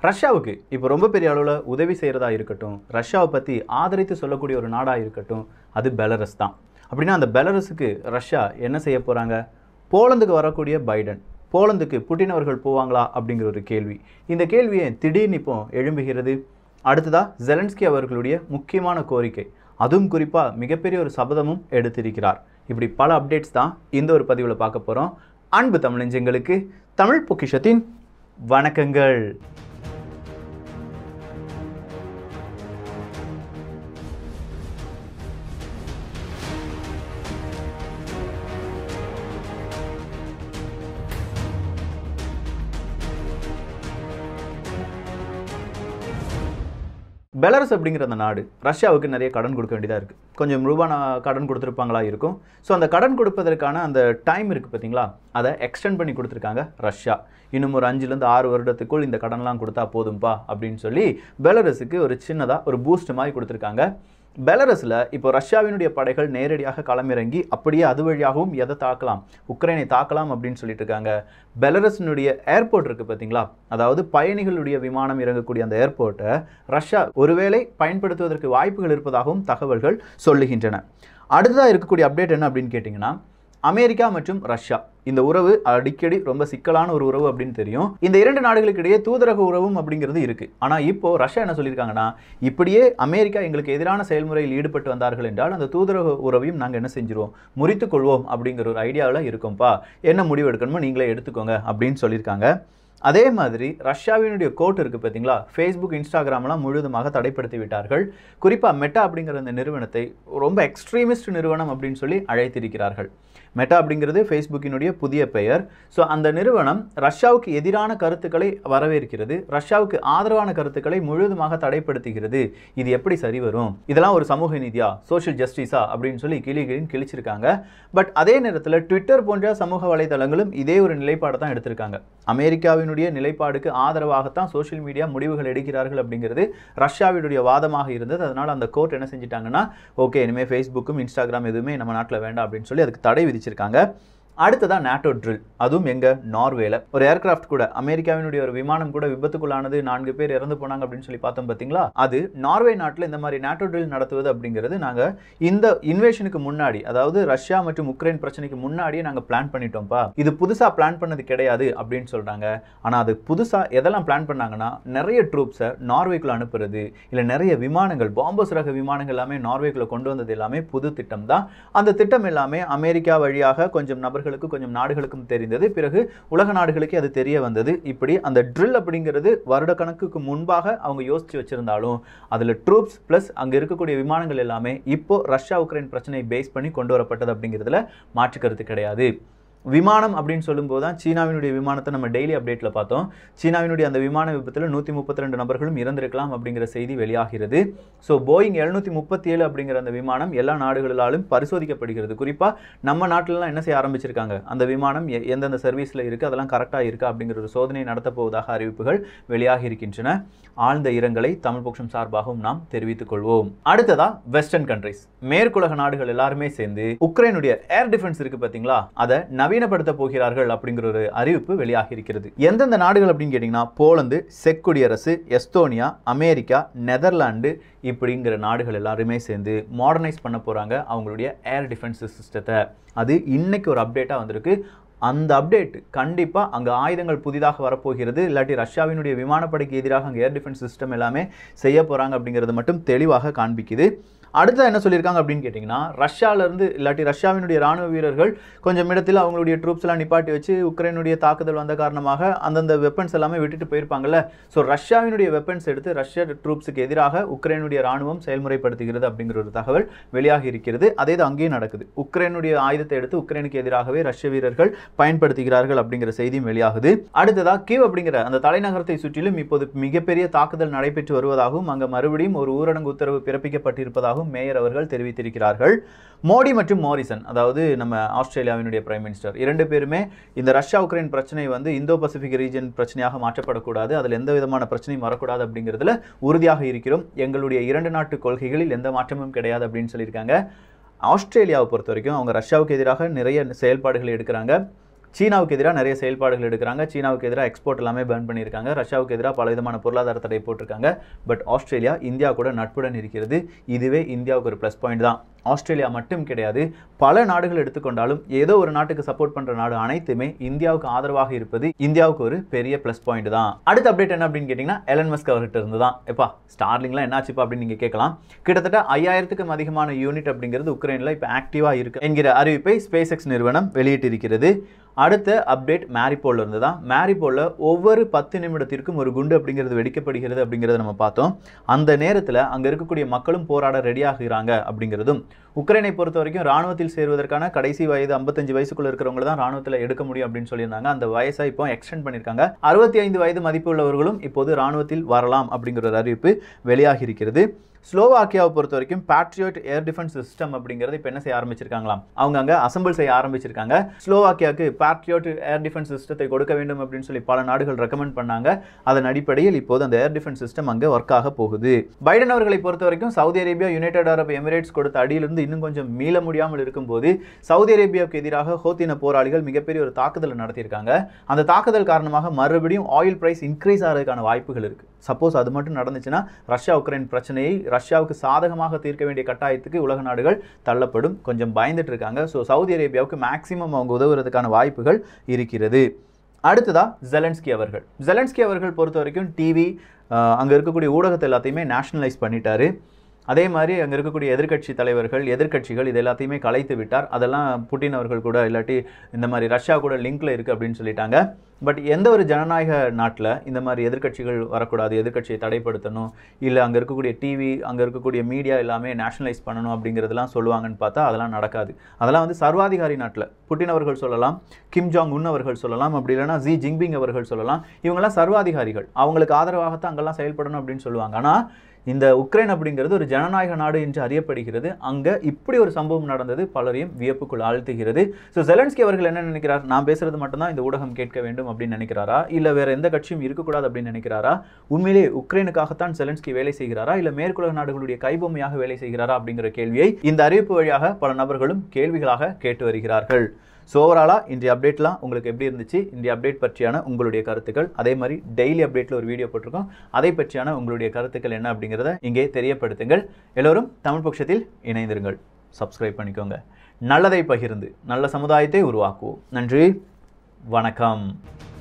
ரஷ்யாவுக்கு இப்போ ரொம்ப பெரிய அளவில் உதவி செய்கிறதா இருக்கட்டும் ரஷ்யாவை பற்றி ஆதரித்து சொல்லக்கூடிய ஒரு நாடாக இருக்கட்டும் அது பெலரஸ் தான் அப்படின்னா அந்த பெலரஸுக்கு ரஷ்யா என்ன செய்ய போகிறாங்க போலந்துக்கு வரக்கூடிய பைடன் போலந்துக்கு புட்டின் அவர்கள் போவாங்களா அப்படிங்கிற ஒரு கேள்வி இந்த கேள்வியை திடீர்னு இப்போ எழும்புகிறது அடுத்ததா ஜெலன்ஸ்கி அவர்களுடைய முக்கியமான கோரிக்கை அதுவும் குறிப்பாக மிகப்பெரிய ஒரு சபதமும் எடுத்திருக்கிறார் இப்படி பல அப்டேட்ஸ் தான் இந்த ஒரு பதிவில் பார்க்க போகிறோம் அன்பு தமிழஞ்சங்களுக்கு தமிழ் பொக்கிஷத்தின் வணக்கங்கள் பெலரஸ் அப்படிங்கிற அந்த நாடு ரஷ்யாவுக்கு நிறைய கடன் கொடுக்க வேண்டியதாக இருக்குது கொஞ்சம் ரூபான கடன் கொடுத்துருப்பாங்களா இருக்கும் ஸோ அந்த கடன் கொடுப்பதற்கான அந்த டைம் இருக்குது பார்த்தீங்களா அதை எக்ஸ்டெண்ட் பண்ணி கொடுத்துருக்காங்க ரஷ்யா இன்னும் ஒரு அஞ்சுலேருந்து ஆறு வருடத்துக்குள் இந்த கடன்லாம் கொடுத்தா போதும்பா அப்படின்னு சொல்லி பெலரஸுக்கு ஒரு சின்னதாக ஒரு பூஸ்ட் மாதிரி கொடுத்துருக்காங்க பெலரஸில் இப்போ ரஷ்யாவினுடைய படைகள் நேரடியாக களமிறங்கி அப்படியே அது வழியாகவும் எதை தாக்கலாம் உக்ரைனை தாக்கலாம் அப்படின்னு சொல்லிட்டு இருக்காங்க பெலரஸினுடைய ஏர்போர்ட் இருக்குது பார்த்தீங்களா அதாவது பயணிகளுடைய விமானம் இறங்கக்கூடிய அந்த ஏர்போர்ட்டை ரஷ்யா ஒருவேளை பயன்படுத்துவதற்கு வாய்ப்புகள் இருப்பதாகவும் தகவல்கள் சொல்லுகின்றன அடுத்ததாக இருக்கக்கூடிய அப்டேட் என்ன அப்படின்னு கேட்டிங்கன்னா அமெரிக்கா மற்றும் ரஷ்யா இந்த உறவு அடிக்கடி ரொம்ப சிக்கலான ஒரு உறவு அப்படின்னு தெரியும் இந்த இரண்டு நாடுகளுக்கு இடையே தூதரக உறவும் அப்படிங்கிறது இருக்கு ஆனா இப்போ ரஷ்யா என்ன சொல்லியிருக்காங்கன்னா இப்படியே அமெரிக்கா எங்களுக்கு எதிரான செயல்முறையில் ஈடுபட்டு வந்தார்கள் என்றால் அந்த தூதரக உறவையும் நாங்கள் என்ன செஞ்சிருவோம் முறித்துக் கொள்வோம் அப்படிங்கிற ஒரு ஐடியாவில் இருக்கோம்ப்பா என்ன முடிவு எடுக்கணுமோ நீங்களே எடுத்துக்கோங்க அப்படின்னு சொல்லியிருக்காங்க அதே மாதிரி ரஷ்யாவினுடைய கோர்ட் இருக்குது பார்த்தீங்களா ஃபேஸ்புக் இன்ஸ்டாகிராம்லாம் முழுவதுமாக தடைப்படுத்தி விட்டார்கள் குறிப்பாக மெட்டா அப்படிங்கிற அந்த நிறுவனத்தை ரொம்ப எக்ஸ்ட்ரீமிஸ்ட் நிறுவனம் அப்படின்னு சொல்லி அழைத்திருக்கிறார்கள் மெட்டா அப்படிங்கிறது ஃபேஸ்புக்கினுடைய புதிய பெயர் ஸோ அந்த நிறுவனம் ரஷ்யாவுக்கு எதிரான கருத்துக்களை வரவேற்கிறது ரஷ்யாவுக்கு ஆதரவான கருத்துக்களை முழுவதுமாக தடைப்படுத்துகிறது இது எப்படி சரி வரும் இதெல்லாம் ஒரு சமூக நீதியா சோஷியல் ஜஸ்டிஸா அப்படின்னு சொல்லி கிளி கிளின்னு கிழிச்சிருக்காங்க பட் அதே நேரத்தில் ட்விட்டர் போன்ற சமூக வலைதளங்களும் இதே ஒரு நிலைப்பாடை தான் எடுத்திருக்காங்க அமெரிக்காவினுடைய நிலைப்பாடுக்கு ஆதரவாகத்தான் சோஷியல் மீடியா முடிவுகள் எடுக்கிறார்கள் அப்படிங்கிறது ரஷ்யாவினுடைய வாதமாக இருந்தது அதனால் அந்த கோர்ட் என்ன செஞ்சிட்டாங்கன்னா ஓகே இனிமேல் ஃபேஸ்புக்கும் இன்ஸ்டாகிராம் எதுவுமே நம்ம நாட்டில் வேண்டாம் அப்படின்னு சொல்லி அதுக்கு தடை விதிச்சிருக்காங்க அடுத்ததா நேட்டோ ட்ரில் அதுவும் எங்க நார்வேல ஒரு ஏர்கிராஃப்ட் கூட அமெரிக்காவினுடைய ஒரு விமானம் கூட விபத்துக்குள்ளானது நான்கு பேர் இறந்து போனாங்க அப்படின்னு சொல்லி பார்த்தோம் பார்த்தீங்களா அது நார்வே நாட்டில் இந்த மாதிரி நேட்டோ ட்ரில் நடத்துவது அப்படிங்கிறது நாங்க இந்த இன்வேஷனுக்கு முன்னாடி அதாவது ரஷ்யா மற்றும் உக்ரைன் பிரச்சனைக்கு முன்னாடியே நாங்க பிளான் பண்ணிட்டோம்ப்பா இது புதுசா பிளான் பண்ணது கிடையாது அப்படின்னு சொல்றாங்க ஆனா அது புதுசா எதெல்லாம் பிளான் பண்ணாங்கன்னா நிறைய ட்ரூப்ஸை நார்வேக்குள்ள அனுப்புறது இல்ல நிறைய விமானங்கள் பாம்பஸ் ரக விமானங்கள் எல்லாமே நார்வேக்குள்ள கொண்டு வந்தது எல்லாமே புது திட்டம் தான் அந்த திட்டம் எல்லாமே அமெரிக்கா வழியாக கொஞ்சம் நபர்களுக்கு கொஞ்சம் நாடுகளுக்கும் தெரிந்தது பிறகு உலக நாடுகளுக்கே அது தெரிய வந்தது இப்படி அந்த ட்ரில் அப்படிங்கிறது வருடக்கணக்குக்கு முன்பாக அவங்க யோசிச்சு வச்சிருந்தாலும் அதில் ட்ரூப்ஸ் ப்ளஸ் அங்கே இருக்கக்கூடிய விமானங்கள் எல்லாமே இப்போ ரஷ்யா உக்ரைன் பிரச்சனையை பேஸ் பண்ணி கொண்டு வரப்பட்டது அப்படிங்கிறதுல மாற்று கருத்து கிடையாது விமானம் அப்படின்னு சொல்லும்போது தான் சீனாவினுடைய விமானத்தை நம்ம டெய்லி அப்டேட்டில் பார்த்தோம் சீனாவினுடைய அந்த விமான விபத்தில் நூற்றி முப்பத்தி ரெண்டு நபர்களும் இறந்திருக்கலாம் அப்படிங்கிற செய்தி வெளியாகிறது ஸோ போயிங் எழுநூற்றி முப்பத்தி ஏழு அப்படிங்கிற அந்த விமானம் எல்லா நாடுகளாலும் பரிசோதிக்கப்படுகிறது குறிப்பாக நம்ம நாட்டிலலாம் என்ன செய்ய ஆரம்பிச்சிருக்காங்க அந்த விமானம் எ- எந்தெந்த சர்வீஸில் இருக்குது அதெல்லாம் கரெக்டாக இருக்கா அப்படிங்கிற ஒரு சோதனை நடத்தப் போவதாக அறிவிப்புகள் வெளியாகி இருக்கின்றன ஆழ்ந்த இரங்கலை தமிழ் பக்ஷம் சார்பாகவும் நாம் தெரிவித்துக் கொள்வோம் அடுத்ததா வெஸ்டர்ன் கண்ட்ரிஸ் மேற்குலக நாடுகள் எல்லாருமே சேர்ந்து உக்ரைனுடைய ஏர் டிஃபென்ஸ் இருக்கு பாத்தீங்களா அதை நவீனப்படுத்த போகிறார்கள் அப்படிங்கிற ஒரு அறிவிப்பு வெளியாகி இருக்கிறது எந்தெந்த நாடுகள் அப்படின்னு கேட்டிங்கன்னா போலந்து செக் குடியரசு எஸ்தோனியா அமெரிக்கா நெதர்லாந்து இப்படிங்கிற நாடுகள் எல்லாருமே சேர்ந்து மாடர்னைஸ் பண்ண போறாங்க அவங்களுடைய ஏர் டிஃபென்ஸ் சிஸ்டத்தை அது இன்னைக்கு ஒரு அப்டேட்டாக வந்திருக்கு அந்த அப்டேட் கண்டிப்பாக அங்கே ஆயுதங்கள் புதிதாக வரப்போகிறது இல்லாட்டி ரஷ்யாவினுடைய விமானப்படைக்கு எதிராக அங்கே ஏர் டிஃபென்ஸ் சிஸ்டம் எல்லாமே செய்ய போகிறாங்க அப்படிங்கிறது மட்டும் தெளிவாக காண்பிக்குது அடுத்து என்ன சொல்லியிருக்காங்க அப்படின்னு கேட்டிங்கன்னா ரஷ்யாவிலேருந்து இல்லாட்டி ரஷ்யாவினுடைய ராணுவ வீரர்கள் கொஞ்சம் இடத்தில் அவங்களுடைய ட்ரூப்ஸ் எல்லாம் நிப்பாட்டி வச்சு உக்ரைனுடைய தாக்குதல் வந்த காரணமாக அந்தந்த வெப்பன்ஸ் எல்லாமே விட்டுட்டு போயிருப்பாங்கல்ல ஸோ ரஷ்யாவினுடைய வெப்பன்ஸ் எடுத்து ரஷ்ய ட்ரூப்ஸுக்கு எதிராக உக்ரைனுடைய ராணுவம் செயல்முறைப்படுத்துகிறது அப்படிங்கிற ஒரு தகவல் வெளியாகி இருக்கிறது அதே இது அங்கேயும் நடக்குது உக்ரைனுடைய ஆயுதத்தை எடுத்து உக்ரைனுக்கு எதிராகவே ரஷ்ய வீரர்கள் பயன்படுத்துகிறார்கள் அப்படிங்கிற செய்தியும் வெளியாகுது அடுத்ததா கீவ் அப்படிங்கிற அந்த தலைநகரத்தை சுற்றிலும் இப்போது மிகப்பெரிய தாக்குதல் நடைபெற்று வருவதாகவும் அங்க மறுபடியும் ஒரு ஊரடங்கு உத்தரவு பிறப்பிக்கப்பட்டிருப்பதாகவும் மேயர் அவர்கள் தெரிவித்திருக்கிறார்கள் மோடி மற்றும் மாரிசன் அதாவது நம்ம ஆஸ்திரேலியாவினுடைய பிரைம் மினிஸ்டர் இரண்டு பேருமே இந்த ரஷ்யா உக்ரைன் பிரச்சனை வந்து இந்தோ பசிபிக் ரீஜன் பிரச்சனையாக மாற்றப்படக்கூடாது அதில் எந்த விதமான பிரச்சனையும் வரக்கூடாது அப்படிங்கிறதுல உறுதியாக இருக்கிறோம் எங்களுடைய இரண்டு நாட்டு கொள்கைகளில் எந்த மாற்றமும் கிடையாது அப்படின்னு சொல்லியிருக்காங்க ஆஸ்திரேலியாவை பொறுத்த வரைக்கும் அவங்க ரஷ்யாவுக்கு எதிராக நிறைய செயல்பாடுகளை எடுக்கிறாங்க சீனாவுக்கு எதிராக நிறைய செயல்பாடுகள் எடுக்கிறாங்க சீனாவுக்கு எதிராக எக்ஸ்போர்ட் எல்லாமே பேர்ன் பண்ணியிருக்காங்க ரஷ்யாவுக்கு எதிராக பல விதமான பொருளாதார தடை போட்டிருக்காங்க பட் ஆஸ்திரேலியா இந்தியா கூட நட்புடன் இருக்கிறது இதுவே இந்தியாவுக்கு ஒரு ப்ளஸ் பாயிண்ட் தான் ஆஸ்திரேலியா மட்டும் கிடையாது பல நாடுகள் எடுத்துக்கொண்டாலும் ஏதோ ஒரு நாட்டுக்கு சப்போர்ட் பண்ற நாடு அனைத்துமே இந்தியாவுக்கு ஆதரவாக இருப்பது இந்தியாவுக்கு ஒரு பெரிய ப்ளஸ் பாயிண்ட் தான் அடுத்த அப்டேட் என்ன அப்படின்னு கேட்டிங்கன்னா எலன் மஸ்க் அவர்கிட்ட இருந்து தான் எப்பா ஸ்டார்லிங்லாம் என்னாச்சுப்பா அப்படின்னு நீங்கள் கேட்கலாம் கிட்டத்தட்ட ஐயாயிரத்துக்கும் அதிகமான யூனிட் அப்படிங்கிறது உக்ரைனில் இப்போ ஆக்டிவாக இருக்கு என்கிற அறிவிப்பை ஸ்பேஸ் எக்ஸ் நிறுவனம் வெளியிட்டிருக்கிறது அடுத்த அப்டேட் மேரிபோல்ல இருந்து தான் மேரிபோல்ல ஒவ்வொரு பத்து நிமிடத்திற்கும் ஒரு குண்டு அப்படிங்கிறது வெடிக்கப்படுகிறது அப்படிங்கிறத நம்ம பார்த்தோம் அந்த நேரத்தில் அங்கே இருக்கக்கூடிய மக்களும் போராட ரெடியாகிறாங்க அப்படிங்கிறதும் உக்ரைனை பொறுத்த வரைக்கும் ராணுவத்தில் சேருவதற்கான கடைசி வயது ஐம்பத்தஞ்சு வயசுக்குள்ள இருக்கிறவங்க தான் ராணுவத்தில் எடுக்க முடியும் அப்படின்னு சொல்லியிருந்தாங்க அந்த வயசை இப்போ எக்ஸ்டெண்ட் பண்ணியிருக்காங்க அறுபத்தி ஐந்து வயது மதிப்பு உள்ளவர்களும் இப்போது ராணுவத்தில் வரலாம் அப்படிங்கிற ஒரு அறிவிப்பு வெளியாகி இருக்கிறது ஸ்லோவாக்கியாவை பொறுத்த வரைக்கும் பேட்ரியோட் ஏர் டிஃபென்ஸ் சிஸ்டம் அப்படிங்கிறது இப்போ என்ன செய்ய ஆரம்பிச்சிருக்காங்களாம் அவங்க அங்கே அசம்பிள் செய்ய ஆரம்பிச்சிருக்காங்க ஸ்லோவாக்கியாவுக்கு பேட்ரியோட் ஏர் டிஃபென்ஸ் சிஸ்டத்தை கொடுக்க வேண்டும் அப்படின்னு சொல்லி பல நாடுகள் ரெக்கமெண்ட் பண்ணாங்க அதன் அடிப்படையில் இப்போது அந்த ஏர் டிஃபென்ஸ் சிஸ்டம் அங்கே ஒர்க் ஆக போகுது பைடன் அவர்களை பொறுத்த வரைக்கும் Saudi Arabia United Arab Emirates கொடுத்த அடியிலிருந்து இன்னும் கொஞ்சம் மீள முடியாமல் இருக்கும்போது சவுதி அரேபியாவுக்கு எதிராக ஹோத்தின போராளிகள் மிகப்பெரிய ஒரு தாக்குதலை நடத்தியிருக்காங்க அந்த தாக்குதல் காரணமாக மறுபடியும் ஆயில் பிரைஸ் இன்க்ரீஸ் ஆகிறதுக்கான வாய்ப்புகள் இருக்கு சப்போஸ் அது மட்டும் நடந்துச்சுன்னா ரஷ்யா உக்ரைன் பிரச்சனையை ரஷ்யாவுக்கு சாதகமாக தீர்க்க வேண்டிய கட்டாயத்துக்கு உலக நாடுகள் தள்ளப்படும் கொஞ்சம் பயந்துட்டு இருக்காங்க ஸோ சவுதி அரேபியாவுக்கு மேக்சிமம் அவங்க உதவுறதுக்கான வாய்ப்புகள் இருக்கிறது அடுத்ததா ஜெலன்ஸ்கி அவர்கள் ஜெலன்ஸ்கி அவர்கள் பொறுத்த வரைக்கும் டிவி அங்கே இருக்கக்கூடிய ஊடகத்தை எல்லாத்தையுமே நேஷனலைஸ் பண்ணிட்டாரு அதே மாதிரி அங்கே இருக்கக்கூடிய எதிர்க்கட்சி தலைவர்கள் எதிர்க்கட்சிகள் இது எல்லாத்தையுமே கலைத்து விட்டார் அதெல்லாம் புட்டின் அவர்கள் கூட இல்லாட்டி இந்த மாதிரி ரஷ்யா கூட லிங்க்ல இருக்குது அப்படின்னு சொல்லிட்டாங்க பட் எந்த ஒரு ஜனநாயக நாட்டில் இந்த மாதிரி எதிர்க்கட்சிகள் வரக்கூடாது எதிர்க்கட்சியை தடைப்படுத்தணும் இல்லை அங்கே இருக்கக்கூடிய டிவி அங்கே இருக்கக்கூடிய மீடியா எல்லாமே நேஷனலைஸ் பண்ணணும் அப்படிங்கிறதெல்லாம் சொல்லுவாங்கன்னு பார்த்தா அதெல்லாம் நடக்காது அதெல்லாம் வந்து சர்வாதிகாரி நாட்டில் புட்டின் அவர்கள் சொல்லலாம் கிம் ஜாங் உன் அவர்கள் சொல்லலாம் அப்படி இல்லைன்னா ஜி ஜிங்பிங் அவர்கள் சொல்லலாம் இவங்கெல்லாம் சர்வாதிகாரிகள் அவங்களுக்கு ஆதரவாகத்தான் அங்கெல்லாம் செயல்படணும் அப்படின்னு சொல்லுவாங்க ஆனால் இந்த உக்ரைன் அப்படிங்கிறது ஒரு ஜனநாயக நாடு என்று அறியப்படுகிறது அங்கே இப்படி ஒரு சம்பவம் நடந்தது பலரையும் வியப்புக்குள் ஆழ்த்துகிறது ஸோ ஜெலன்ஸ்கி அவர்கள் என்ன நினைக்கிறார் நான் பேசுறது மட்டும்தான் இந்த ஊடகம் கேட்க வேண்டும் அப்படின்னு நினைக்கிறாரா இல்லை வேற எந்த கட்சியும் இருக்கக்கூடாது அப்படின்னு நினைக்கிறாரா உண்மையிலே உக்ரைனுக்காகத்தான் செலன்ஸ்கி வேலை செய்கிறாரா இல்லை மேற்குலக நாடுகளுடைய கைபொம்மையாக வேலை செய்கிறாரா அப்படிங்கிற கேள்வியை இந்த அறிவிப்பு வழியாக பல நபர்களும் கேள்விகளாக கேட்டு வருகிறார்கள் ஸோ ஓவராலாக இன்றைய அப்டேட்லாம் உங்களுக்கு எப்படி இருந்துச்சு இன்றைய அப்டேட் பற்றியான உங்களுடைய கருத்துக்கள் அதே மாதிரி டெய்லி அப்டேட்டில் ஒரு வீடியோ போட்டிருக்கோம் அதை பற்றியான உங்களுடைய கருத்துக்கள் என்ன அப்படிங்கிறத இங்கே தெரியப்படுத்துங்கள் எல்லோரும் தமிழ் பட்சத்தில் இணைந்திருங்கள் சப்ஸ்கிரைப் பண்ணிக்கோங்க நல்லதை பகிர்ந்து நல்ல சமுதாயத்தை உருவாக்குவோம் நன்றி வணக்கம்